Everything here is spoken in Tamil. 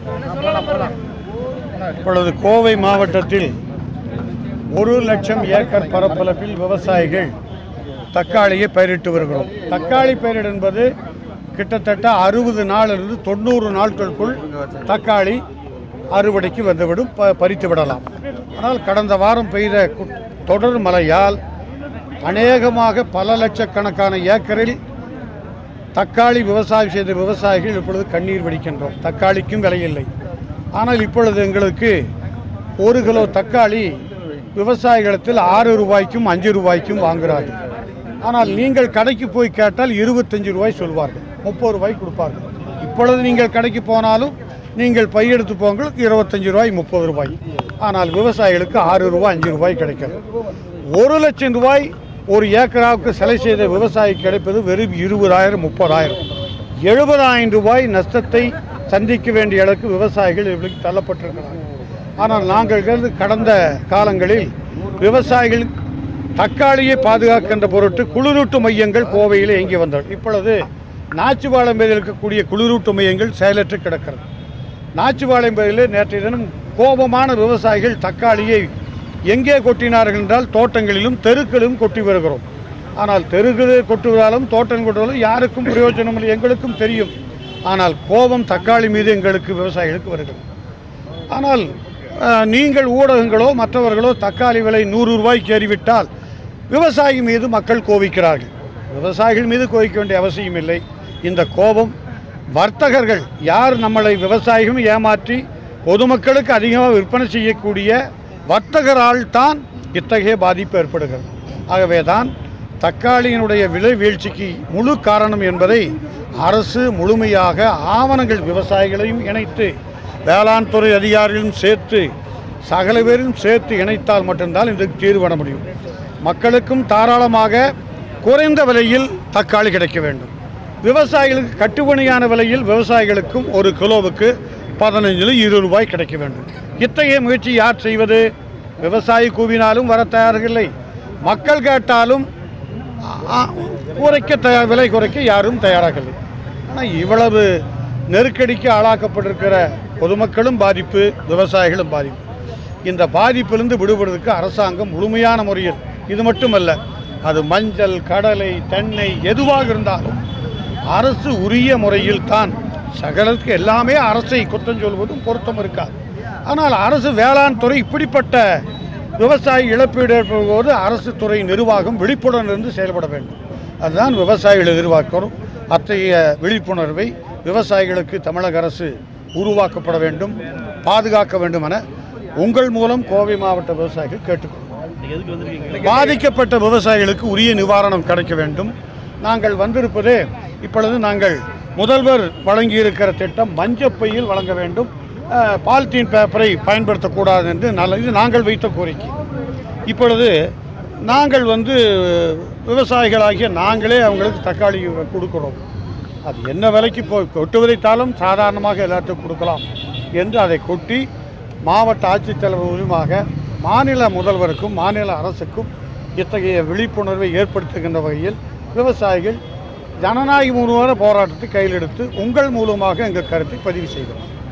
இப்பொழுது கோவை மாவட்டத்தில் ஒரு லட்சம் ஏக்கர் பரப்பளவில் விவசாயிகள் தக்காளியை பயிரிட்டு வருகிறோம் தக்காளி பயிரிடு என்பது கிட்டத்தட்ட அறுபது நாளிலிருந்து தொண்ணூறு நாட்களுக்குள் தக்காளி அறுவடைக்கு வந்துவிடும் ப பறித்து விடலாம் ஆனால் கடந்த வாரம் பெய்த கு- தொடர் மழையால் அநேகமாக பல லட்சக்கணக்கான ஏக்கரில் தக்காளி விவசாயம் செய்த விவசாயிகள் இப்பொழுது கண்ணீர் வடிக்கின்றோம் தக்காளிக்கும் விலையில்லை ஆனால் இப்பொழுது எங்களுக்கு ஒரு கிலோ தக்காளி விவசாயிகளத்தில் ஆறு ரூபாய்க்கும் அஞ்சு ரூபாய்க்கும் வாங்குகிறார்கள் ஆனால் நீங்கள் கடைக்கு போய் கேட்டால் இருபத்தஞ்சு ரூபாய் சொல்வார்கள் முப்பது ரூபாய் கொடுப்பார்கள் இப்பொழுது நீங்கள் கடைக்கு போனாலும் நீங்கள் பையெடுத்து போங்கள் இருபத்தஞ்சு ரூபாய் முப்பது ரூபாய் ஆனால் விவசாயிகளுக்கு ஆறு ரூபாய் அஞ்சு ரூபாய் கிடைக்கிறது ஒரு லட்சம் ரூபாய் ஒரு ஏக்கராவுக்கு சிலை செய்த விவசாயிக்கு கிடைப்பது வெறும் இருபதாயிரம் முப்பதாயிரம் எழுபதாயிரம் ரூபாய் நஷ்டத்தை சந்திக்க வேண்டிய அளவுக்கு விவசாயிகள் இவர்களுக்கு தள்ளப்பட்டிருக்கிறார்கள் ஆனால் நாங்கள் இருந்து கடந்த காலங்களில் விவசாயிகள் தக்காளியை பாதுகாக்கின்ற பொருட்டு குளிரூட்டு மையங்கள் கோவையில் இயங்கி வந்தது இப்பொழுது நாச்சுவாளம்பேரில் இருக்கக்கூடிய குளிரூட்டு மையங்கள் செயலற்று கிடக்கிறது நாச்சுவாளம்பேரில் நேற்றைய தினம் கோபமான விவசாயிகள் தக்காளியை எங்கே கொட்டினார்கள் என்றால் தோட்டங்களிலும் தெருக்களிலும் கொட்டி வருகிறோம் ஆனால் தெருக்களில் கொட்டுவதாலும் தோட்டம் கொட்டுவதாலும் யாருக்கும் பிரயோஜனம் இல்லை எங்களுக்கும் தெரியும் ஆனால் கோபம் தக்காளி மீது எங்களுக்கு விவசாயிகளுக்கு வருகிறது ஆனால் அஹ், நீங்கள் ஊடகங்களோ மற்றவர்களோ தக்காளி விலை நூறு ரூபாய்க்கு ஏறிவிட்டால் விவசாயி மீது மக்கள் கோபிக்கிறார்கள் விவசாயிகள் மீது கோபிக்க வேண்டிய அவசியம் இல்லை இந்த கோபம் வர்த்தகர்கள் யார் நம்மளை விவசாயிகளும் ஏமாற்றி பொதுமக்களுக்கு அதிகமாக விற்பனை செய்யக்கூடிய வர்த்தகரால் தான் இத்தகைய பாதிப்பு ஏற்படுகிறது ஆகவே தான் தக்காளியினுடைய விலை வீழ்ச்சிக்கு முழு காரணம் என்பதை அரசு முழுமையாக ஆவணங்கள் விவசாயிகளையும் இணைத்து வேளாண் துறை அதிகாரிகளும் சேர்த்து சகல பேரும் சேர்த்து இணைத்தால் மட்டும்தான் இதுக்கு தீர்வு காண முடியும் மக்களுக்கும் தாராளமாக குறைந்த விலையில் தக்காளி கிடைக்க வேண்டும் விவசாயிகளுக்கு கட்டுப்பணியான விலையில் விவசாயிகளுக்கும் ஒரு கிலோவுக்கு பதினஞ்சில் இருபது ரூபாய் கிடைக்க வேண்டும் இத்தகைய முயற்சி யார் செய்வது விவசாயி கூவினாலும் வர தயாரில்லை மக்கள் கேட்டாலும் ஆ, குறைக்க தயார் விலை குறைக்க யாரும் தயாராக இல்லை ஆனால் இவ்வளவு நெருக்கடிக்கு ஆளாக்கப்பட்டிருக்கிற பொதுமக்களும் பாதிப்பு விவசாயிகளும் பாதிப்பு இந்த பாதிப்பிலிருந்து விடுபடுவதற்கு அரசாங்கம் முழுமையான முறையில் இது மட்டுமல்ல அது மஞ்சள் கடலை தென்னை எதுவாக இருந்தாலும் அரசு உரிய முறையில் தான் சகலருக்கு எல்லாமே அரசை குற்றம் சொல்வதும் பொருத்தம் இருக்காது ஆனால் அரசு வேளாண் துறை இப்படிப்பட்ட விவசாயி இழப்பீடு ஏற்படும்போது அரசு துறை நிர்வாகம் விழிப்புடன் இருந்து செயல்பட வேண்டும் அதுதான் விவசாயிகள் எதிர்பார்க்கிறோம் அத்தகைய விழிப்புணர்வை விவசாயிகளுக்கு தமிழக அரசு உருவாக்கப்பட வேண்டும் பாதுகாக்க வேண்டும் என உங்கள் மூலம் கோவை மாவட்ட விவசாயிகள் கேட்டுக்கொள்கிறோம் பாதிக்கப்பட்ட விவசாயிகளுக்கு உரிய நிவாரணம் கிடைக்க வேண்டும் நாங்கள் வந்திருப்பதே இப்பொழுது நாங்கள் முதல்வர் வழங்கியிருக்கிற திட்டம் மஞ்சப்பையில் வழங்க வேண்டும் அஹ், பாலித்தீன் பேப்பரை பயன்படுத்தக்கூடாது என்று நல்ல இது நாங்கள் வைத்த கோரிக்கை இப்பொழுது நாங்கள் வந்து விவசாயிகளாகிய நாங்களே அவங்களுக்கு தக்காளி கொடுக்குறோம் அது என்ன விலைக்கு போய் கொட்டு விதைத்தாலும் சாதாரணமாக எல்லாத்துக்கும் கொடுக்கலாம் என்று அதை கொட்டி மாவட்ட ஆட்சித்தலைவர் மூலியமாக மாநில முதல்வருக்கும் மாநில அரசுக்கும் இத்தகைய விழிப்புணர்வை ஏற்படுத்துகின்ற வகையில் விவசாயிகள் ஜனநாயக மூலமான போராட்டத்தை கையில் எடுத்து உங்கள் மூலமாக எங்கள் கருத்தை பதிவு செய்கிறோம்